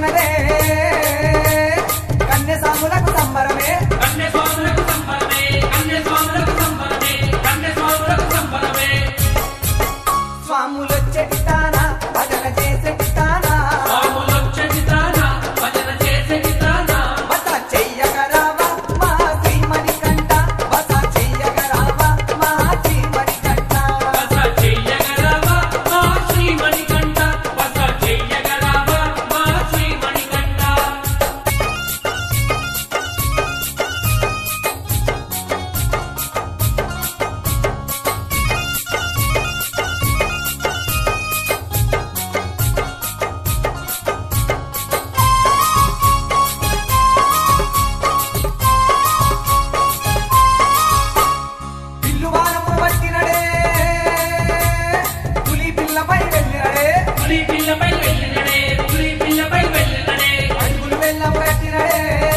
వచ్చినదే కన్య సాములకు సంబరమే కన్య స్వాములకు సంబరమే కన్య స్వాములకు సంబరమే కన్య స్వాములకు సంబరమే స్వాములొచ్చటి తానా భజన చేసేటి తానా స్వాములొచ్చటి తాన భజన చేసేటి తాన బస చెయ్యగరావా మా శ్రీమణి కంట బస చెయ్యగరావా మా శ్రీమణి కంట బస చెయ్యగలవా మా శ్రీమణికంఠ బస చెయ్యగలవా మా శ్రీమణికంఠ పిల్లువానము పట్టినడే పులి పిల్లపై వెళ్ళినడే పులి పిల్లపై వెళ్ళినడే పులి పిల్లపై వెళ్ళినడే అడుగులు వెళ్ళం కట్టినడే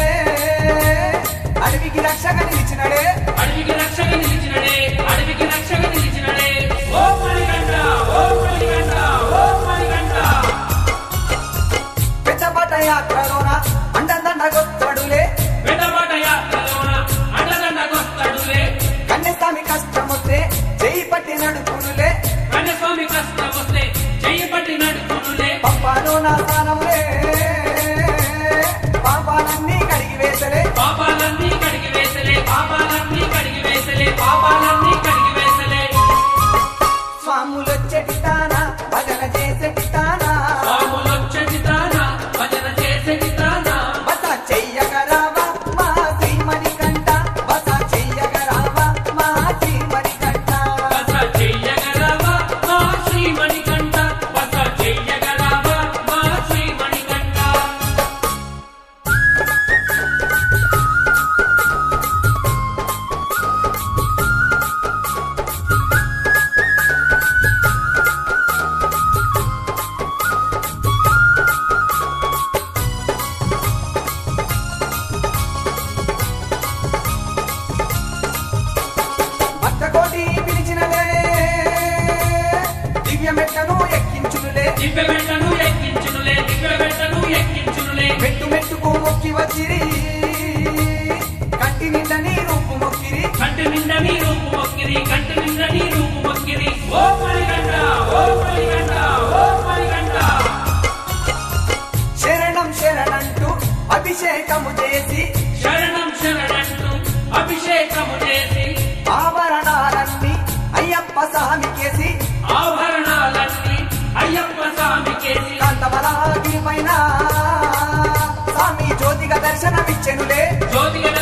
అడవికి రక్షక నిలిచినడే అడవికి రక్షక నిలిచినడే అడవికి రక్షక నిలిచినడే ఓ మణికంఠ ఓ మణికంఠ ఓ మణికంఠ పెద్దపట యాత్రలోన అండందండ గొత్తడులే వెడబడ యాత్రలోన అడ్డదండగొస్తడులే కన్యస్వామి కష్టమొస్తే చేయి పట్టి నడుపునులే కన్యస్వామి కష్టం వస్తే చెయ్యి పట్టి నడుపునులే పంపాలో నా స్థానములే పాపాలన్నీ కడిగి వేసలే పాపాలన్నీ కడిగి వేసలే పాపాలన్నీ కడిగి వేసలే పాపాలన్నీ కడిగి వేసలే స్వాములొచ్చటి తానా భజన చేసేటి తానా స్వాములొచ్చటి తాన భజన చేసేటి తాన బస చెయ్యగరావా మా శ్రీమణి కంట బస చెయ్యగరావా మా శ్రీమణి కంట బస చెయ్యగలవా మా శ్రీమణికంఠ బస చెయ్యగలవా మా శ్రీమణికంఠ భక్తకోటి పిలిచినవే దివ్య మెట్టను ఎక్కించునులే దివ్య వెంటను ఎక్కించునులే దివ్య వెంటను ఎక్కించునులే మెట్టు మెట్టుకు మొక్కి వచ్చిరి కంటి నిండా నీ రూపు మొక్కిరి కంటి నిండా నీ రూపు మొక్కిరి కంటి నిండా నీ రూపు మొక్కిరి ఓ మణికంఠ ఓ మణికంఠ ఓ మణికంఠ శరణం శరణంటూ అభిషేకము చేసి శరణం శరణంటూ అభిషేకము చేసి ఆభరణాలన్నీ అయ్యప్ప స్వామికేసి ఆభరణాలన్నీ అయ్యప్ప స్వామికేసి కాంతమలాగిరి పైన స్వామి జ్యోతిగా దర్శనమిచ్చెనులే జ్యోతిగా